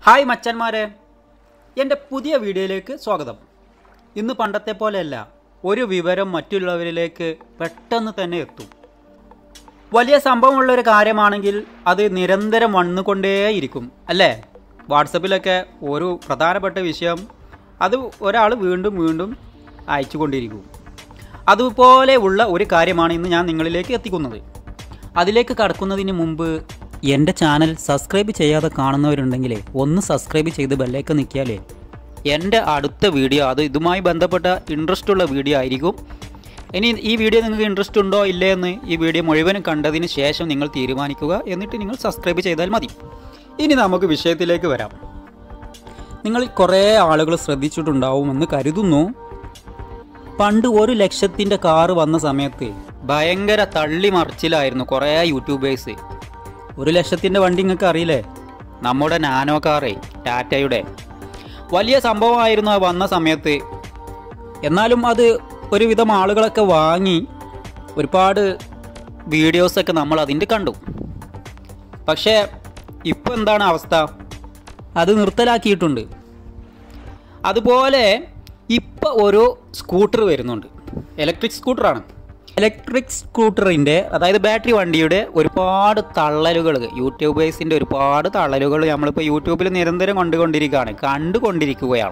hi മച്ചന്മാരെ എൻ്റെ പുതിയ വീഡിയോയിലേക്ക് സ്വാഗതം ഇന്ന് പണ്ടത്തെ പോലെയല്ല ഒരു വിവരം മറ്റുള്ളവരിലേക്ക് പെട്ടെന്ന് തന്നെ എത്തും വലിയ സംഭവമുള്ള ഒരു കാര്യമാണെങ്കിൽ അത് നിരന്തരം വന്നുകൊണ്ടേയിരിക്കും അല്ലേ വാട്സപ്പിലൊക്കെ ഒരു പ്രധാനപ്പെട്ട വിഷയം അത് ഒരാൾ വീണ്ടും വീണ്ടും അയച്ചുകൊണ്ടിരിക്കും അതുപോലെ ഉള്ള ഒരു കാര്യമാണ് ഇന്ന് ഞാൻ നിങ്ങളിലേക്ക് എത്തിക്കുന്നത് അതിലേക്ക് കടക്കുന്നതിന് മുമ്പ് എൻ്റെ ചാനൽ സബ്സ്ക്രൈബ് ചെയ്യാതെ കാണുന്നവരുണ്ടെങ്കിൽ ഒന്ന് സബ്സ്ക്രൈബ് ചെയ്ത് ബെല്ലേക്ക് നിൽക്കിയാലേ എൻ്റെ അടുത്ത വീഡിയോ അത് ഇതുമായി ബന്ധപ്പെട്ട ഇൻട്രസ്റ്റ് ഉള്ള വീഡിയോ ആയിരിക്കും ഇനി ഈ വീഡിയോ നിങ്ങൾക്ക് ഇൻട്രസ്റ്റ് ഉണ്ടോ ഇല്ലേ എന്ന് ഈ വീഡിയോ മുഴുവനും കണ്ടതിന് ശേഷം നിങ്ങൾ തീരുമാനിക്കുക എന്നിട്ട് നിങ്ങൾ സബ്സ്ക്രൈബ് ചെയ്താൽ മതി ഇനി നമുക്ക് വിഷയത്തിലേക്ക് വരാം നിങ്ങൾ കുറേ ആളുകൾ ശ്രദ്ധിച്ചിട്ടുണ്ടാവുമെന്ന് കരുതുന്നു പണ്ട് ഒരു ലക്ഷത്തിൻ്റെ കാറ് വന്ന സമയത്ത് ഭയങ്കര തള്ളി മറിച്ചിലായിരുന്നു കുറേ യൂട്യൂബേഴ്സ് ഒരു ലക്ഷത്തിൻ്റെ വണ്ടി നിങ്ങൾക്ക് അറിയില്ലേ നമ്മുടെ നാനോ കാറേ ടാറ്റയുടെ വലിയ സംഭവമായിരുന്നു അത് വന്ന സമയത്ത് എന്നാലും അത് ഒരുവിധം ആളുകളൊക്കെ വാങ്ങി ഒരുപാട് വീഡിയോസൊക്കെ നമ്മൾ അതിൻ്റെ കണ്ടു പക്ഷേ ഇപ്പോൾ എന്താണ് അവസ്ഥ അത് നിർത്തലാക്കിയിട്ടുണ്ട് അതുപോലെ ഇപ്പോൾ ഒരു സ്കൂട്ടർ വരുന്നുണ്ട് ഇലക്ട്രിക് സ്കൂട്ടറാണ് ഇലക്ട്രിക് സ്കൂട്ടറിൻ്റെ അതായത് ബാറ്ററി വണ്ടിയുടെ ഒരുപാട് തള്ളലുകൾ യൂട്യൂബേഴ്സിൻ്റെ ഒരുപാട് തള്ളലുകൾ നമ്മളിപ്പോൾ യൂട്യൂബിൽ നിരന്തരം കണ്ടുകൊണ്ടിരിക്കുകയാണ് കണ്ടുകൊണ്ടിരിക്കുകയാണ്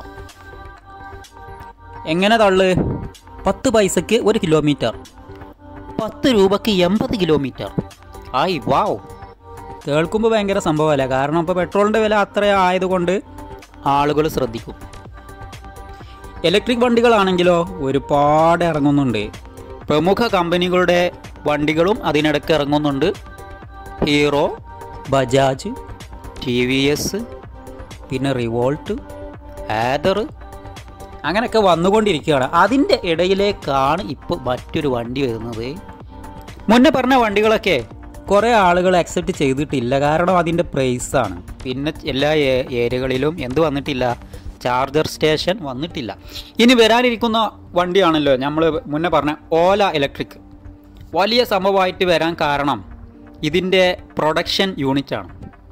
എങ്ങനെ തള്ളു പത്ത് പൈസയ്ക്ക് ഒരു കിലോമീറ്റർ പത്ത് രൂപയ്ക്ക് എൺപത് കിലോമീറ്റർ ആയി വാവ് കേൾക്കുമ്പോൾ ഭയങ്കര സംഭവമല്ല കാരണം ഇപ്പോൾ പെട്രോളിൻ്റെ വില അത്ര ആയതുകൊണ്ട് ആളുകൾ ശ്രദ്ധിക്കും ഇലക്ട്രിക് വണ്ടികളാണെങ്കിലോ ഒരുപാട് ഇറങ്ങുന്നുണ്ട് പ്രമുഖ കമ്പനികളുടെ വണ്ടികളും അതിനിടയ്ക്ക് ഇറങ്ങുന്നുണ്ട് Hero Bajaj T V S പിന്നെ റിവോൾട്ട് ആദർ അങ്ങനെയൊക്കെ വന്നുകൊണ്ടിരിക്കുകയാണ് അതിൻ്റെ ഇടയിലേക്കാണ് ഇപ്പോൾ മറ്റൊരു വണ്ടി വരുന്നത് മുന്നേ പറഞ്ഞ വണ്ടികളൊക്കെ കുറേ ആളുകൾ അക്സെപ്റ്റ് ചെയ്തിട്ടില്ല കാരണം അതിൻ്റെ പ്രൈസാണ് പിന്നെ എല്ലാ ഏ- ഏരിയകളിലും എന്ത് വന്നിട്ടില്ല ചാർജർ സ്റ്റേഷൻ വന്നിട്ടില്ല ഇനി വരാനിരിക്കുന്ന വണ്ടിയാണല്ലോ നമ്മൾ മുന്നേ പറഞ്ഞ ഓല ഇലക്ട്രിക് വലിയ സംഭവമായിട്ട് വരാൻ കാരണം ഇതിൻ്റെ പ്രൊഡക്ഷൻ യൂണിറ്റാണ്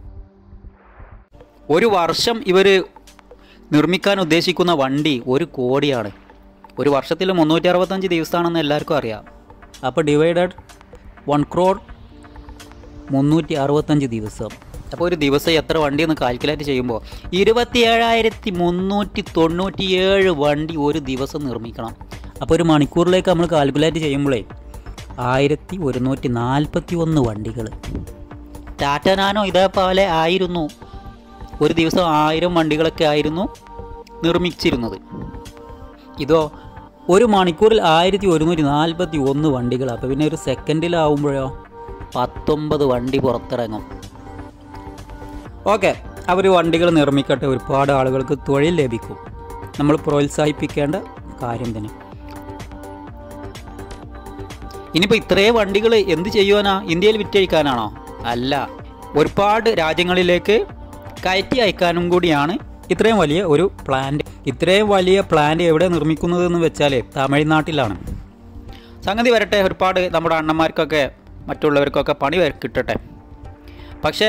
ഒരു വർഷം ഇവർ നിർമ്മിക്കാൻ ഉദ്ദേശിക്കുന്ന വണ്ടി ഒരു കോടിയാണ് ഒരു വർഷത്തിൽ മുന്നൂറ്റി അറുപത്തഞ്ച് ദിവസമാണെന്ന് എല്ലാവർക്കും അറിയാം അപ്പോൾ ഡിവൈഡഡ് വൺ ക്രോഡ് മുന്നൂറ്റി അറുപത്തഞ്ച് ദിവസം അപ്പോൾ ഒരു ദിവസം എത്ര വണ്ടി എന്ന് കാൽക്കുലേറ്റ് ചെയ്യുമ്പോൾ ഇരുപത്തി ഏഴായിരത്തി മുന്നൂറ്റി തൊണ്ണൂറ്റിയേഴ് വണ്ടി ഒരു ദിവസം നിർമ്മിക്കണം അപ്പോൾ ഒരു മണിക്കൂറിലേക്ക് നമ്മൾ കാൽക്കുലേറ്റ് ചെയ്യുമ്പോഴേ ആയിരത്തി ഒരുന്നൂറ്റി നാൽപ്പത്തി ഒന്ന് വണ്ടികൾ ടാറ്റ നാനോ ഇതേപോലെ ആയിരുന്നു ഒരു ദിവസം ആയിരം വണ്ടികളൊക്കെ ആയിരുന്നു നിർമ്മിച്ചിരുന്നത് ഇതോ ഒരു മണിക്കൂറിൽ ആയിരത്തി ഒരുന്നൂറ്റി നാൽപ്പത്തി ഒന്ന് വണ്ടികൾ അപ്പോൾ പിന്നെ ഒരു സെക്കൻഡിലാവുമ്പോഴോ പത്തൊമ്പത് വണ്ടി പുറത്തിറങ്ങും ഓക്കെ അവർ വണ്ടികൾ നിർമ്മിക്കട്ടെ ഒരുപാട് ആളുകൾക്ക് തൊഴിൽ ലഭിക്കും നമ്മൾ പ്രോത്സാഹിപ്പിക്കേണ്ട കാര്യം തന്നെ ഇനിയിപ്പോൾ ഇത്രയും വണ്ടികൾ എന്ത് ചെയ്യുവാനാ ഇന്ത്യയിൽ വിറ്റഴിക്കാനാണോ അല്ല ഒരുപാട് രാജ്യങ്ങളിലേക്ക് കയറ്റി അയക്കാനും കൂടിയാണ് ഇത്രയും വലിയ ഒരു പ്ലാന്റ് ഇത്രയും വലിയ പ്ലാന്റ് എവിടെ നിർമ്മിക്കുന്നതെന്ന് വെച്ചാൽ തമിഴ്നാട്ടിലാണ് സംഗതി വരട്ടെ ഒരുപാട് നമ്മുടെ അണ്ണന്മാർക്കൊക്കെ മറ്റുള്ളവർക്കൊക്കെ പണി വര- കിട്ടട്ടെ പക്ഷേ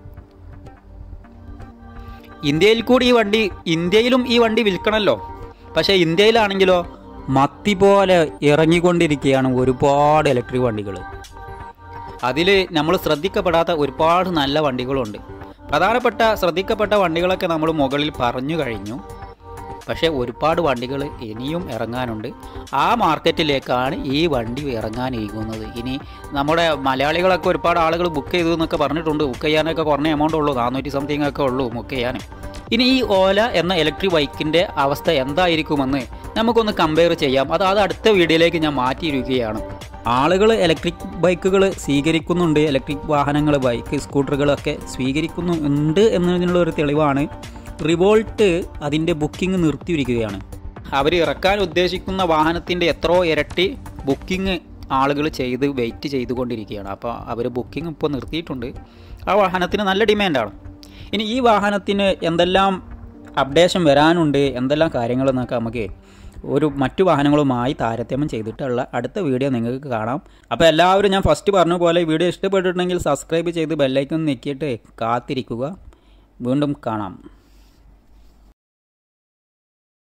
ഇന്ത്യയിൽ കൂടി ഈ വണ്ടി ഇന്ത്യയിലും ഈ വണ്ടി വിൽക്കണമല്ലോ പക്ഷേ ഇന്ത്യയിലാണെങ്കിലോ മത്തി പോലെ ഇറങ്ങിക്കൊണ്ടിരിക്കുകയാണ് ഒരുപാട് ഇലക്ട്രിക് വണ്ടികൾ അതിൽ നമ്മൾ ശ്രദ്ധിക്കപ്പെടാത്ത ഒരുപാട് നല്ല വണ്ടികളുണ്ട് പ്രധാനപ്പെട്ട ശ്രദ്ധിക്കപ്പെട്ട വണ്ടികളൊക്കെ നമ്മൾ മുകളിൽ പറഞ്ഞു കഴിഞ്ഞു പക്ഷേ ഒരുപാട് വണ്ടികൾ ഇനിയും ഇറങ്ങാനുണ്ട് ആ മാർക്കറ്റിലേക്കാണ് ഈ വണ്ടി ഇറങ്ങാനിരിക്കുന്നത് ഇനി നമ്മുടെ മലയാളികളൊക്കെ ഒരുപാട് ആളുകൾ ബുക്ക് ചെയ്തു എന്നൊക്കെ പറഞ്ഞിട്ടുണ്ട് ബുക്ക് ചെയ്യാനൊക്കെ കുറഞ്ഞ എമൗണ്ട് ഉള്ളൂ നാനൂറ്റി സംതിങ് ഒക്കെ ഉള്ളൂ ബുക്ക് ചെയ്യാൻ ഇനി ഈ ഓല എന്ന ഇലക്ട്രിക് ബൈക്കിൻ്റെ അവസ്ഥ എന്തായിരിക്കുമെന്ന് നമുക്കൊന്ന് കമ്പയർ ചെയ്യാം അത് അത് അടുത്ത വീഡിയോയിലേക്ക് ഞാൻ മാറ്റിയിരിക്കുകയാണ് ആളുകൾ ഇലക്ട്രിക് ബൈക്കുകൾ സ്വീകരിക്കുന്നുണ്ട് ഇലക്ട്രിക് വാഹനങ്ങൾ ബൈക്ക് സ്കൂട്ടറുകളൊക്കെ സ്വീകരിക്കുന്നുണ്ട് എന്നതിനുള്ള ഒരു തെളിവാണ് റിവോൾട്ട് അതിൻ്റെ ബുക്കിംഗ് നിർത്തിയിരിക്കുകയാണ് അവർ ഇറക്കാൻ ഉദ്ദേശിക്കുന്ന വാഹനത്തിൻ്റെ എത്രയോ ഇരട്ടി ബുക്കിംഗ് ആളുകൾ ചെയ്ത് വെയിറ്റ് ചെയ്തുകൊണ്ടിരിക്കുകയാണ് അപ്പോൾ അവർ ബുക്കിംഗ് ഇപ്പോൾ നിർത്തിയിട്ടുണ്ട് ആ വാഹനത്തിന് നല്ല ഡിമാൻഡാണ് ഇനി ഈ വാഹനത്തിന് എന്തെല്ലാം അപ്ഡേഷൻ വരാനുണ്ട് എന്തെല്ലാം കാര്യങ്ങളെന്നൊക്കെ നമുക്ക് ഒരു മറ്റു വാഹനങ്ങളുമായി താരതമ്യം ചെയ്തിട്ടുള്ള അടുത്ത വീഡിയോ നിങ്ങൾക്ക് കാണാം അപ്പോൾ എല്ലാവരും ഞാൻ ഫസ്റ്റ് പറഞ്ഞ പോലെ ഈ വീഡിയോ ഇഷ്ടപ്പെട്ടിട്ടുണ്ടെങ്കിൽ സബ്സ്ക്രൈബ് ചെയ്ത് ബെല്ലൈക്കൺ ഞെക്കിയിട്ട് കാത്തിരിക്കുക വീണ്ടും കാണാം